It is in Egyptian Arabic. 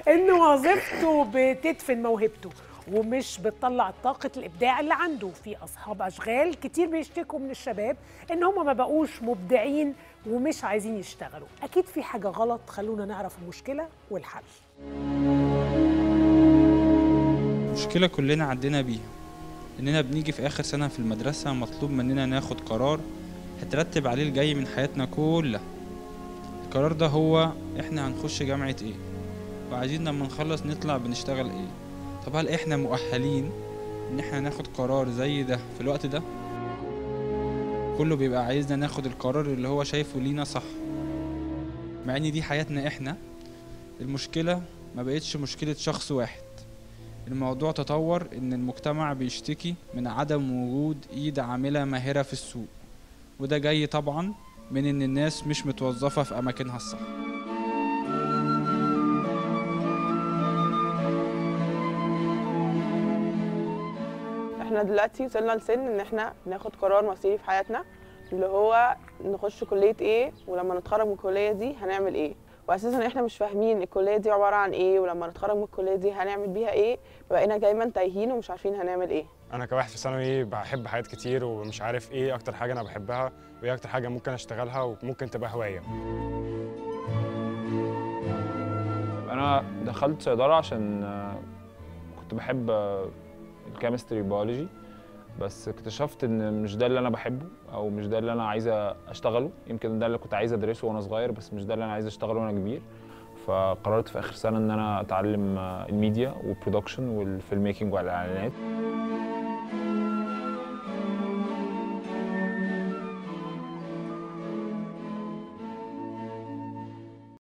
ان وظيفته بتدفن موهبته ومش بتطلع طاقة الإبداع اللي عنده في أصحاب أشغال كتير بيشتكوا من الشباب إن هم ما بقوش مبدعين ومش عايزين يشتغلوا أكيد في حاجة غلط خلونا نعرف المشكلة والحل مشكلة كلنا عدينا بيها إننا بنيجي في آخر سنة في المدرسة مطلوب مننا ناخد قرار هترتب عليه الجاي من حياتنا كلها القرار ده هو إحنا هنخش جامعة إيه وعايزين لما نخلص نطلع بنشتغل إيه طب هل إحنا مؤهلين إن إحنا ناخد قرار زي ده في الوقت ده كله بيبقى عايزنا ناخد القرار اللي هو شايفه لينا صح مع إن دي حياتنا إحنا المشكلة ما بقتش مشكلة شخص واحد الموضوع تطور ان المجتمع بيشتكي من عدم وجود ايد عاملة ماهرة في السوق وده جاي طبعا من ان الناس مش متوظفة في اماكنها الصح احنا دلوقتي وصلنا لسن ان احنا ناخد قرار مصيري في حياتنا اللي هو نخش كلية ايه ولما نتخرج من الكلية دي هنعمل ايه واساسا احنا مش فاهمين الكلية دي عبارة عن ايه ولما نتخرج من الكلية دي هنعمل بيها ايه بقينا دايما تايهين ومش عارفين هنعمل ايه انا كواحد في ثانوي بحب حاجات كتير ومش عارف ايه اكتر حاجه انا بحبها وايه اكتر حاجه ممكن اشتغلها وممكن تبقى هوايه انا دخلت صيدله عشان آه، كنت بحب آه، الكيمستري بيولوجي بس اكتشفت ان مش ده اللي انا بحبه او مش ده اللي انا عايز اشتغله يمكن ده اللي كنت عايز ادرسه وانا صغير بس مش ده اللي انا عايز اشتغله وانا كبير فقررت في اخر سنه ان انا اتعلم آه، الميديا والبرودكشن والفيلم ميكنج والاعلانات